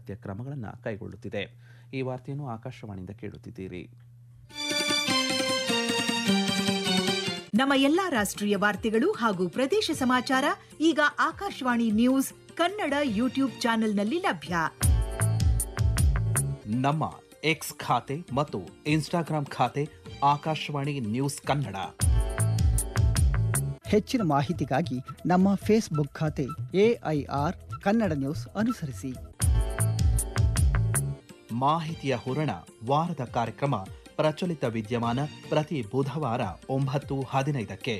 ಅಗತ್ಯ ಕ್ರಮಗಳನ್ನು ಕೈಗೊಳ್ಳುತ್ತಿದೆ ಈ ವಾರ್ತೆಯನ್ನು ಆಕಾಶವಾಣಿಯಿಂದ ಕೇಳುತ್ತಿದ್ದೀರಿ ನಮ್ಮ ಎಲ್ಲಾ ರಾಷ್ಟ್ರೀಯ ವಾರ್ತೆಗಳು ಹಾಗೂ ಪ್ರದೇಶ ಸಮಾಚಾರ ಈಗ ಆಕಾಶವಾಣಿ ನ್ಯೂಸ್ ಕನ್ನಡ ಯೂಟ್ಯೂಬ್ ಚಾನೆಲ್ನಲ್ಲಿ ಲಭ್ಯ ನಮ್ಮ ಎಕ್ಸ್ ಖಾತೆ ಮತ್ತು ಇನ್ಸ್ಟಾಗ್ರಾಂ ಖಾತೆ ಆಕಾಶವಾಣಿ ನ್ಯೂಸ್ ಕನ್ನಡ ಹೆಚ್ಚಿನ ಮಾಹಿತಿಗಾಗಿ ನಮ್ಮ ಫೇಸ್ಬುಕ್ ಖಾತೆ ಎಐಆರ್ ಕನ್ನಡ ನ್ಯೂಸ್ ಅನುಸರಿಸಿ ಮಾಹಿತಿಯ ಹೂರಣ ವಾರದ ಕಾರ್ಯಕ್ರಮ ಪ್ರಚಲಿತ ವಿದ್ಯಮಾನ ಪ್ರತಿ ಬುಧವಾರ ಒಂಬತ್ತು ಹದಿನೈದಕ್ಕೆ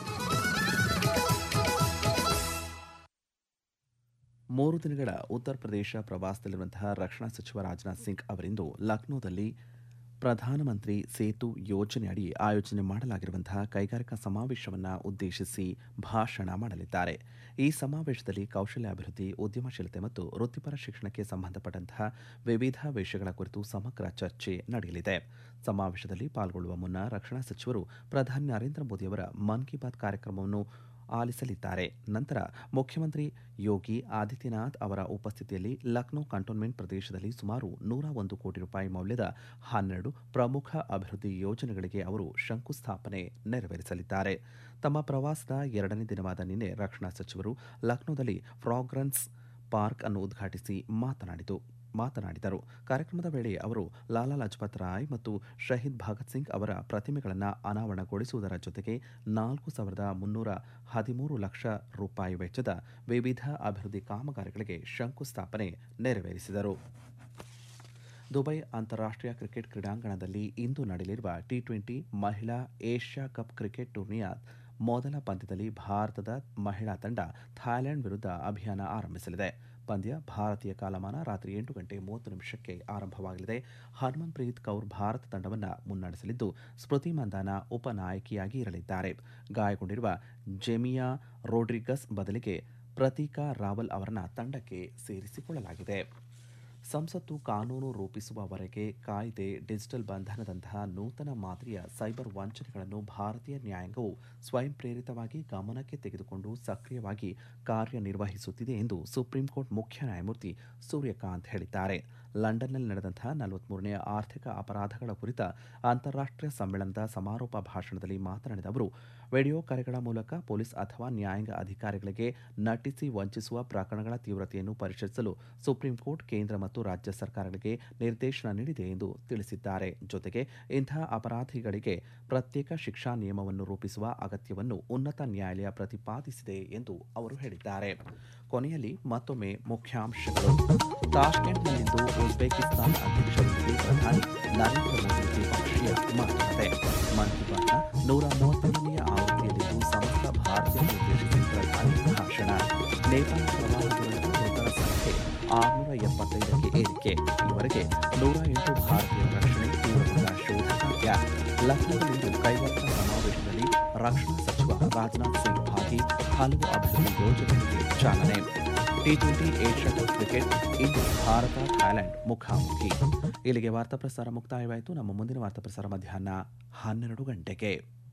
ಮೂರು ದಿನಗಳ ಉತ್ತರ ಪ್ರದೇಶ ಪ್ರವಾಸದಲ್ಲಿರುವಂತಹ ರಕ್ಷಣಾ ಸಚಿವ ರಾಜನಾಥ್ ಸಿಂಗ್ ಅವರಿಂದು ಲಕ್ನೋದಲ್ಲಿ ಪ್ರಧಾನಮಂತ್ರಿ ಸೇತು ಯೋಜನೆಯಡಿ ಆಯೋಜನೆ ಮಾಡಲಾಗಿರುವಂತಹ ಕೈಗಾರಿಕಾ ಸಮಾವೇಶವನ್ನು ಉದ್ದೇಶಿಸಿ ಭಾಷಣ ಮಾಡಲಿದ್ದಾರೆ ಈ ಸಮಾವೇಶದಲ್ಲಿ ಕೌಶಲ್ಯಾಭಿವೃದ್ಧಿ ಉದ್ಯಮಶೀಲತೆ ಮತ್ತು ವೃತ್ತಿಪರ ಶಿಕ್ಷಣಕ್ಕೆ ಸಂಬಂಧಪಟ್ಟಂತಹ ವಿವಿಧ ವಿಷಯಗಳ ಕುರಿತು ಸಮಗ್ರ ಚರ್ಚೆ ನಡೆಯಲಿದೆ ಸಮಾವೇಶದಲ್ಲಿ ಪಾಲ್ಗೊಳ್ಳುವ ಮುನ್ನ ರಕ್ಷಣಾ ಸಚಿವರು ಪ್ರಧಾನಿ ನರೇಂದ್ರ ಮೋದಿಯವರ ಮನ್ ಕಿ ಬಾತ್ ಕಾರ್ಯಕ್ರಮವನ್ನು ಆಲಿಸಲಿದ್ದಾರೆ ನಂತರ ಮುಖ್ಯಮಂತ್ರಿ ಯೋಗಿ ಆದಿತ್ಯನಾಥ್ ಅವರ ಉಪಸ್ಥಿತಿಯಲ್ಲಿ ಲಕ್ನೋ ಕಂಟೋನ್ಮೆಂಟ್ ಪ್ರದೇಶದಲ್ಲಿ ಸುಮಾರು ನೂರ ಒಂದು ಕೋಟಿ ರೂಪಾಯಿ ಮೌಲ್ಯದ ಹನ್ನೆರಡು ಪ್ರಮುಖ ಅಭಿವೃದ್ಧಿ ಯೋಜನೆಗಳಿಗೆ ಅವರು ಶಂಕುಸ್ಥಾಪನೆ ನೆರವೇರಿಸಲಿದ್ದಾರೆ ತಮ್ಮ ಪ್ರವಾಸದ ಎರಡನೇ ದಿನವಾದ ನಿನ್ನೆ ರಕ್ಷಣಾ ಸಚಿವರು ಲಕ್ನೋದಲ್ಲಿ ಫ್ರಾಗ್ರೆನ್ಸ್ ಪಾರ್ಕ್ ಅನ್ನು ಉದ್ಘಾಟಿಸಿ ಮಾತನಾಡಿತು ಮಾತನಾಡಿದರು ಕಾರ್ಯಕ್ರಮದ ವೇಳೆ ಅವರು ಲಾಲಾ ಲಜಪತ್ ರಾಯ್ ಮತ್ತು ಶಹೀದ್ ಭಗತ್ ಸಿಂಗ್ ಅವರ ಪ್ರತಿಮೆಗಳನ್ನು ಅನಾವರಣಗೊಳಿಸುವುದರ ಜೊತೆಗೆ ನಾಲ್ಕು ಸಾವಿರದ ಮುನ್ನೂರ ಹದಿಮೂರು ಲಕ್ಷ ರೂಪಾಯಿ ವೆಚ್ಚದ ವಿವಿಧ ಅಭಿವೃದ್ಧಿ ಕಾಮಗಾರಿಗಳಿಗೆ ಶಂಕುಸ್ಥಾಪನೆ ನೆರವೇರಿಸಿದರು ದುಬೈ ಅಂತಾರಾಷ್ಟ್ರೀಯ ಕ್ರಿಕೆಟ್ ಕ್ರೀಡಾಂಗಣದಲ್ಲಿ ಇಂದು ನಡೆಯಲಿರುವ ಟಿ ಟ್ವೆಂಟಿ ಮಹಿಳಾ ಏಷ್ಯಾ ಕಪ್ ಕ್ರಿಕೆಟ್ ಟೂರ್ನಿಯ ಮೊದಲ ಪಂದ್ಯದಲ್ಲಿ ಭಾರತದ ಮಹಿಳಾ ತಂಡ ಥಾಯ್ಲೆಂಡ್ ವಿರುದ್ಧ ಅಭಿಯಾನ ಆರಂಭಿಸಲಿದೆ ಪಂದ್ಯ ಭಾರತೀಯ ಕಾಲಮಾನ ರಾತ್ರಿ ಎಂಟು ಗಂಟೆ ಮೂವತ್ತು ನಿಮಿಷಕ್ಕೆ ಆರಂಭವಾಗಲಿದೆ ಹರ್ಮನ್ಪ್ರೀತ್ ಕೌರ್ ಭಾರತ ತಂಡವನ್ನು ಮುನ್ನಡೆಸಲಿದ್ದು ಸ್ಮೃತಿ ಮಂದಾನ ಉಪನಾಯಕಿಯಾಗಿ ಇರಲಿದ್ದಾರೆ ಗಾಯಗೊಂಡಿರುವ ಜೆಮಿಯಾ ರೋಡ್ರಿಗಸ್ ಬದಲಿಗೆ ಪ್ರತೀಕಾ ರಾವಲ್ ಅವರನ್ನ ತಂಡಕ್ಕೆ ಸೇರಿಸಿಕೊಳ್ಳಲಾಗಿದೆ ಸಂಸತ್ತು ಕಾನೂನು ರೂಪಿಸುವವರೆಗೆ ಕಾಯ್ದೆ ಡಿಜಿಟಲ್ ಬಂಧನದಂತಹ ನೂತನ ಮಾದರಿಯ ಸೈಬರ್ ವಂಚನೆಗಳನ್ನು ಭಾರತೀಯ ನ್ಯಾಯಾಂಗವು ಸ್ವಯಂ ಪ್ರೇರಿತವಾಗಿ ಗಮನಕ್ಕೆ ತೆಗೆದುಕೊಂಡು ಸಕ್ರಿಯವಾಗಿ ಕಾರ್ಯನಿರ್ವಹಿಸುತ್ತಿದೆ ಎಂದು ಸುಪ್ರೀಂ ಕೋರ್ಟ್ ಮುಖ್ಯ ನ್ಯಾಯಮೂರ್ತಿ ಸೂರ್ಯಕಾಂತ್ ಹೇಳಿದ್ದಾರೆ ಲಂಡನ್ನಲ್ಲಿ ನಡೆದಂತಹ ನಲವತ್ಮೂರನೇ ಆರ್ಥಿಕ ಅಪರಾಧಗಳ ಕುರಿತ ಅಂತಾರಾಷ್ಟ್ರೀಯ ಸಮ್ಮೇಳನದ ಸಮಾರೋಪ ಭಾಷಣದಲ್ಲಿ ಮಾತನಾಡಿದ ಅವರು ವಿಡಿಯೋ ಕರೆಗಳ ಮೂಲಕ ಪೊಲೀಸ್ ಅಥವಾ ನ್ಯಾಯಾಂಗ ಅಧಿಕಾರಿಗಳಿಗೆ ನಟಿಸಿ ವಂಚಿಸುವ ಪ್ರಕರಣಗಳ ತೀವ್ರತೆಯನ್ನು ಪರಿಶೀಲಿಸಲು ಸುಪ್ರೀಂ ಕೋರ್ಟ್ ಕೇಂದ್ರ ಮತ್ತು ರಾಜ್ಯ ಸರ್ಕಾರಗಳಿಗೆ ನಿರ್ದೇಶನ ನೀಡಿದೆ ಎಂದು ತಿಳಿಸಿದ್ದಾರೆ ಜೊತೆಗೆ ಇಂತಹ ಅಪರಾಧಿಗಳಿಗೆ ಪ್ರತ್ಯೇಕ ಶಿಕ್ಷಾ ನಿಯಮವನ್ನು ರೂಪಿಸುವ ಅಗತ್ಯವನ್ನು ಉನ್ನತ ನ್ಯಾಯಾಲಯ ಪ್ರತಿಪಾದಿಸಿದೆ ಎಂದು ಅವರು ಹೇಳಿದ್ದಾರೆ ಕೊನೆಯಲ್ಲಿ ಮತ್ತೊಮ್ಮೆ ಮುಖ್ಯಾಂಶಗಳು ತಾಷ್ಕೆಂಟ್ನಲ್ಲಿಂದು ಉಜ್ಬೇಕಿಸ್ತಾನ್ ಅಧ್ಯಕ್ಷರೊಂದಿಗೆ ಪ್ರಧಾನಿ ನರೇಂದ್ರ ಮೋದಿ ದ್ವಿಪಕ್ಷೀಯ ಮಾತುಕತೆ ಮನ್ ಕಿ ಬಾತ್ನ ನೂರ ಮೂವತ್ತೊಂದನೆಯ ಆವೃತ್ತಿಯಲ್ಲಿಂದು ಸಮಸ್ತ ಭಾರತೀಯ ಉದ್ದೇಶಿಸಿ ಪ್ರಧಾನಿ ಭಾಷಣ ನೇಪಾಳ ಪ್ರವಾಹ ದುರಂತ ಮೃತರ ಸಂಖ್ಯೆ ಆರುನೂರ ಎಪ್ಪತ್ತೈದಕ್ಕೆ ಏರಿಕೆ ಈವರೆಗೆ ನೂರ ಎಂಟು ಭಾರತೀಯ ರಕ್ಷಣೆ ತೀವ್ರಗೊಂಡ ಶೋಧ ಕಾರ್ಯ ಲಕ್ನೋದಲ್ಲಿಂದು ಕೈಗಾರಿಕಾ ಸಮಾವೇಶದಲ್ಲಿ ರಕ್ಷಣಾ ಸಚಿವ ರಾಜನಾಥ್ ಸಿಂಗ್ ಭಾಗಿ ಹಲವು ಅಭಿವೃದ್ಧಿ ಯೋಜನೆಗಳಿಗೆ ಚಾಲನೆ T twenty Asia cup cricket ಇಂದು ಭಾರತ ಥಾಯ್ಲೆಂಡ್ ಮುಖಾಮುಖಿ ಇಲ್ಲಿಗೆ ವಾರ್ತಾ ಪ್ರಸಾರ ಮುಕ್ತಾಯವಾಯಿತು ನಮ್ಮ ಮುಂದಿನ ವಾರ್ತಾ ಪ್ರಸಾರ ಮಧ್ಯಾಹ್ನ ಹನ್ನೆರಡು ಗಂಟೆಗೆ